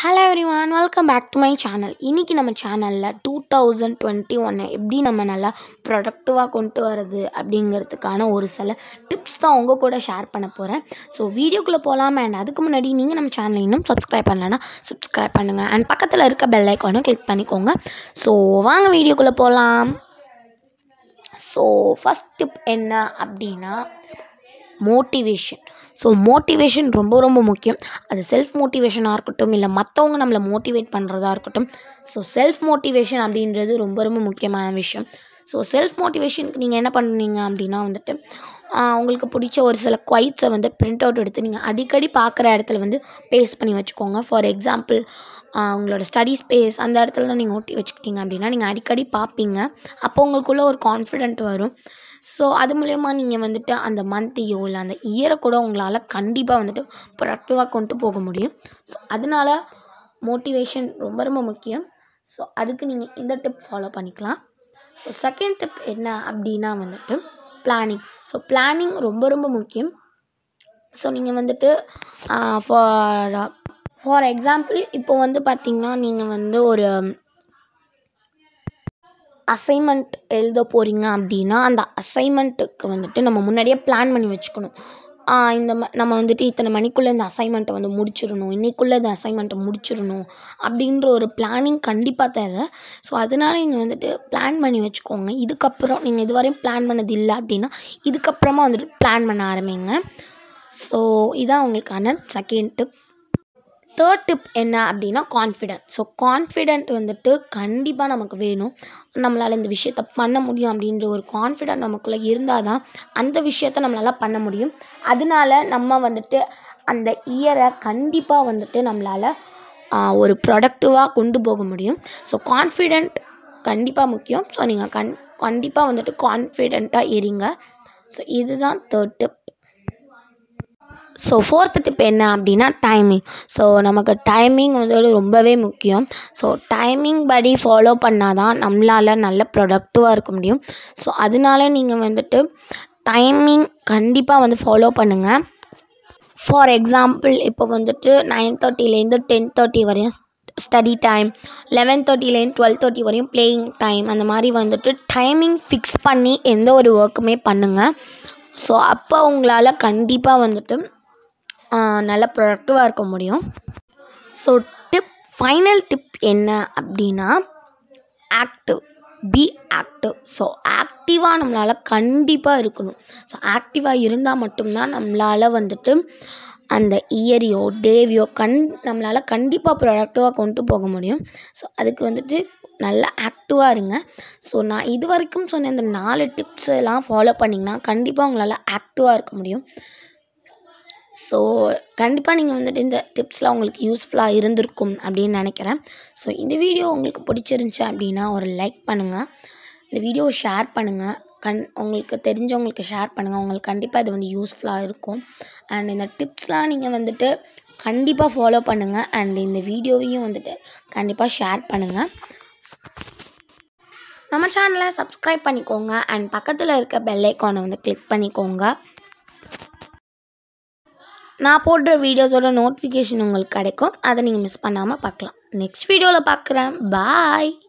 hello everyone welcome back to my channel இன்றைக்கி நம்ம சேனலில் டூ தௌசண்ட் டுவெண்ட்டி ஒன்னை எப்படி நம்ம நல்லா ப்ரொடக்டிவாக கொண்டு வரது அப்படிங்கிறதுக்கான ஒரு சில டிப்ஸ் தான் உங்கள் கூட ஷேர் பண்ண போகிறேன் ஸோ வீடியோக்குள்ளே போகலாம் அண்ட் அதுக்கு முன்னாடி நீங்கள் நம்ம சேனலை இன்னும் சப்ஸ்கிரைப் பண்ணலன்னா சப்ஸ்கிரைப் பண்ணுங்கள் அண்ட் பக்கத்தில் இருக்க பெல் ஐக்கானை கிளிக் பண்ணிக்கோங்க ஸோ வாங்க வீடியோக்குள்ளே போகலாம் ஸோ ஃபஸ்ட் டிப் என்ன அப்படின்னா மோட்டிவேஷன் ஸோ மோட்டிவேஷன் ரொம்ப ரொம்ப முக்கியம் அது செல்ஃப் மோட்டிவேஷனாக இருக்கட்டும் இல்லை மற்றவங்க நம்மளை மோட்டிவேட் பண்ணுறதா இருக்கட்டும் ஸோ செல்ஃப் மோட்டிவேஷன் அப்படின்றது ரொம்ப ரொம்ப முக்கியமான விஷயம் ஸோ செல்ஃப் மோட்டிவேஷனுக்கு நீங்கள் என்ன பண்ணுவீங்க அப்படின்னா வந்துட்டு ஆஹ் உங்களுக்கு பிடிச்ச ஒரு சில குவைட்ஸை வந்து பிரிண்ட் அவுட் எடுத்து நீங்கள் அடிக்கடி பார்க்குற இடத்துல வந்து பேஸ்ட் பண்ணி வச்சுக்கோங்க ஃபார் எக்ஸாம்பிள் உங்களோட ஸ்டடி ஸ்பேஸ் அந்த இடத்துல நீங்கள் ஒட்டி வச்சுக்கிட்டீங்க அப்படின்னா நீங்கள் அடிக்கடி பார்ப்பீங்க அப்போ உங்களுக்குள்ள ஒரு கான்ஃபிடென்ட் வரும் ஸோ அது மூலயமா நீங்கள் வந்துட்டு அந்த மந்த்தையோ இல்லை அந்த இயரை கூட உங்களால் கண்டிப்பாக வந்துட்டு ப்ரொடக்டிவாக கொண்டு போக முடியும் ஸோ அதனால மோட்டிவேஷன் ரொம்ப ரொம்ப முக்கியம் ஸோ அதுக்கு நீங்கள் இந்த டிப் ஃபாலோ பண்ணிக்கலாம் ஸோ செகண்ட் டிப் என்ன அப்படின்னா வந்துட்டு பிளானிங் ஸோ பிளானிங் ரொம்ப ரொம்ப முக்கியம் ஸோ நீங்கள் வந்துட்டு ஃபார் ஃபார் எக்ஸாம்பிள் இப்போ வந்து பார்த்திங்கன்னா நீங்கள் வந்து ஒரு அசைன்மெண்ட் எழுத போகிறீங்க அப்படின்னா அந்த அசைன்மெண்ட்டுக்கு வந்துட்டு நம்ம முன்னாடியே பிளான் பண்ணி வச்சுக்கணும் ஆஹ் இந்த ம நம்ம வந்துட்டு இத்தனை மணிக்குள்ளே இந்த அசைன்மெண்ட்டை வந்து முடிச்சிடணும் இன்னைக்குள்ளே இந்த அசைன்மெண்ட்டை முடிச்சிடணும் அப்படின்ற ஒரு பிளானிங் கண்டிப்பாக தேவை ஸோ அதனால நீங்கள் வந்துட்டு பிளான் பண்ணி வச்சுக்கோங்க இதுக்கப்புறம் நீங்கள் இதுவரையும் பிளான் பண்ணது இல்லை அப்படின்னா இதுக்கப்புறமா வந்துட்டு பிளான் பண்ண ஆரம்பிங்க ஸோ இதான் உங்களுக்கான செகண்ட் டிப் தேர்ட் டிப் என்ன அப்படின்னா கான்ஃபிடென்ட் ஸோ கான்ஃபிடென்ட் வந்துட்டு கண்டிப்பாக நமக்கு வேணும் நம்மளால் இந்த விஷயத்த பண்ண முடியும் அப்படின்ற ஒரு கான்ஃபிடென்ட் நமக்குள்ளே இருந்தால் தான் அந்த விஷயத்த நம்மளால் பண்ண முடியும் அதனால நம்ம வந்துட்டு அந்த இயரை கண்டிப்பாக வந்துட்டு நம்மளால் ஆஹ், ஒரு ப்ரொடக்டிவாக கொண்டு போக முடியும் ஸோ கான்ஃபிடென்ட் கண்டிப்பாக முக்கியம் ஸோ நீங்கள் கண் கண்டிப்பாக வந்துட்டு கான்ஃபிடெண்ட்டாக இருங்க ஸோ இதுதான் third tip so fourth tip என்ன அப்படின்னா டைமிங் ஸோ நமக்கு டைமிங் வந்து ரொம்பவே முக்கியம் ஸோ டைமிங் படி ஃபாலோ பண்ணால் தான் நம்மளால் நல்ல ப்ரொடக்டிவாக இருக்க முடியும் ஸோ அதனால நீங்கள் வந்துட்டு டைமிங் கண்டிப்பாக வந்து ஃபாலோ பண்ணுங்கள் ஃபார் எக்ஸாம்பிள் இப்போ வந்துட்டு நைன் தேர்ட்டிலேருந்து டென் தேர்ட்டி வரையும் ஸ்டடி டைம் லெவன் தேர்ட்டிலேருந்து டுவெல் தேர்ட்டி வரையும் பிளேயிங் டைம் அந்த மாதிரி வந்துட்டு டைமிங் ஃபிக்ஸ் பண்ணி எந்த ஒரு ஒர்க்குமே பண்ணுங்கள் ஸோ அப்போ உங்களால் கண்டிப்பாக வந்துட்டு ஆஹ், நல்ல ப்ரொடக்டிவாக இருக்க முடியும் ஸோ டிப் ஃபைனல் டிப் என்ன அப்படின்னா ஆக்டிவ் பி ஆக்டிவ் ஸோ ஆக்டிவாக நம்மளால் கண்டிப்பாக இருக்கணும் ஸோ ஆக்டிவாக இருந்தால் மட்டும்தான் நம்மளால் வந்துட்டு அந்த இயரையோ டேவையோ கண் நம்மளால் கண்டிப்பாக ப்ரொடக்டிவாக கொண்டு போக முடியும் ஸோ அதுக்கு வந்துட்டு நல்லா ஆக்டிவாக இருங்க ஸோ நான் இது வரைக்கும் சொன்ன இந்த நாலு டிப்ஸ் எல்லாம் ஃபாலோ பண்ணிங்கன்னா கண்டிப்பாக உங்களால் ஆக்டிவாக இருக்க முடியும் ஸோ கண்டிப்பாக நீங்கள் வந்துட்டு இந்த டிப்ஸ்லாம் உங்களுக்கு யூஸ்ஃபுல்லாக இருந்திருக்கும் அப்படின்னு நினைக்கிறேன் ஸோ இந்த வீடியோ உங்களுக்கு பிடிச்சிருந்துச்சி அப்படின்னா ஒரு லைக் பண்ணுங்கள் இந்த வீடியோவை ஷேர் பண்ணுங்கள் கண் உங்களுக்கு தெரிஞ்சவங்களுக்கு ஷேர் பண்ணுங்கள் உங்களுக்கு கண்டிப்பாக இது வந்து யூஸ்ஃபுல்லாக இருக்கும் அண்ட் இந்த டிப்ஸ்லாம் நீங்கள் வந்துட்டு கண்டிப்பாக ஃபாலோ பண்ணுங்கள் அண்ட் இந்த வீடியோவையும் வந்துட்டு கண்டிப்பாக ஷேர் பண்ணுங்கள் நம்ம சேனலை சப்ஸ்கிரைப் பண்ணிக்கோங்க அண்ட் பக்கத்தில் இருக்க பெல் ஐக்கானை வந்து கிளிக் பண்ணிக்கோங்க நான் போடுற வீடியோஸோட நோட்டிஃபிகேஷன் உங்களுக்கு கிடைக்கும் அதை நீங்கள் மிஸ் பண்ணாமல் பார்க்கலாம் நெக்ஸ்ட் வீடியோவில் பார்க்குறேன் பாய்